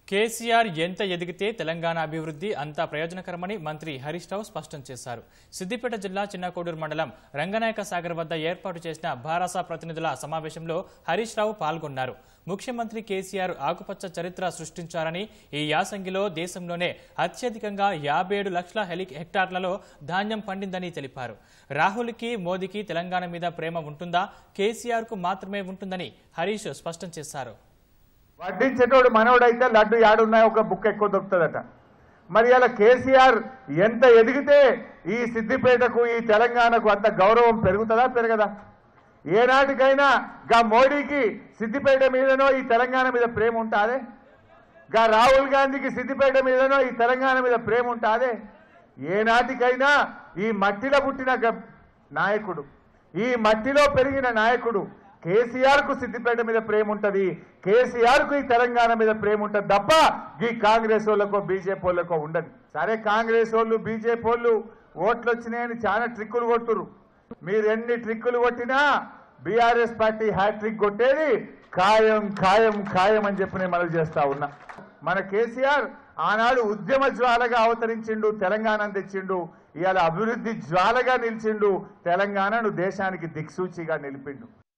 కేసీఆర్ ఎంత ఎదిగితే తెలంగాణ అభివృద్ధి అంత ప్రయోజనకరమని మంత్రి హరీష్ రావు స్పష్టం చేశారు సిద్దిపేట జిల్లా చిన్నకోడూరు మండలం రంగనాయక సాగర్ వద్ద ఏర్పాటు చేసిన భారాస ప్రతినిధుల సమావేశంలో హరీష్ రావు పాల్గొన్నారు ముఖ్యమంత్రి కేసీఆర్ ఆకుపచ్చ చరిత్ర సృష్టించారని ఈ యాసంగిలో దేశంలోనే అత్యధికంగా యాభై ఏడు లక్షల హెలి హెక్టార్లలో ధాన్యం పండిందని తెలిపారు రాహుల్కి మోదీకి తెలంగాణ మీద ప్రేమ ఉంటుందా కేసీఆర్కు మాత్రమే ఉంటుందని హరీష్ స్పష్టం చేశారు వడ్డించేటోడు మనవడైతే లడ్డు యాడున్నాయో ఒక బుక్ ఎక్కువ దొరుకుతుందట మరి అలా కేసీఆర్ ఎంత ఎదిగితే ఈ సిద్దిపేటకు ఈ తెలంగాణకు అంత గౌరవం పెరుగుతుందా పెరగదా ఏనాటికైనా గా మోడీకి సిద్దిపేట మీదనో ఈ తెలంగాణ మీద ప్రేమ ఉంటాదే గా రాహుల్ గాంధీకి సిద్దిపేట మీదనో ఈ తెలంగాణ మీద ప్రేమ ఉంటాదే ఏనాటికైనా ఈ మట్టిలో పుట్టిన గ- నాయకుడు ఈ మట్టిలో పెరిగిన నాయకుడు కేసీఆర్ కు సిద్దిపేట మీద ప్రేమ ఉంటది కేసీఆర్ కు ఈ తెలంగాణ మీద ప్రేమ ఉంటది తప్ప ఈ కాంగ్రెస్ వాళ్ళకో బీజేపీ వాళ్ళకో ఉండదు సరే కాంగ్రెస్ వాళ్ళు బీజేపీ వాళ్ళు ఓట్లు వచ్చినాయని చాలా ట్రిక్కులు కొట్టురు మీరు ఎన్ని ట్రిక్కులు కొట్టినా బీఆర్ఎస్ పార్టీ హ్యాట్రిక్ కొట్టేది ఖాయం ఖాయం ఖాయం అని చెప్పి నేను మనవి చేస్తా ఉన్నా మన కేసీఆర్ ఆనాడు ఉద్యమ జ్వాలగా అవతరించిండు తెలంగాణను తెచ్చిండు ఇవాళ అభివృద్ధి జ్వాలగా నిలిచిండు తెలంగాణను దేశానికి దిక్సూచిగా నిలిపిండు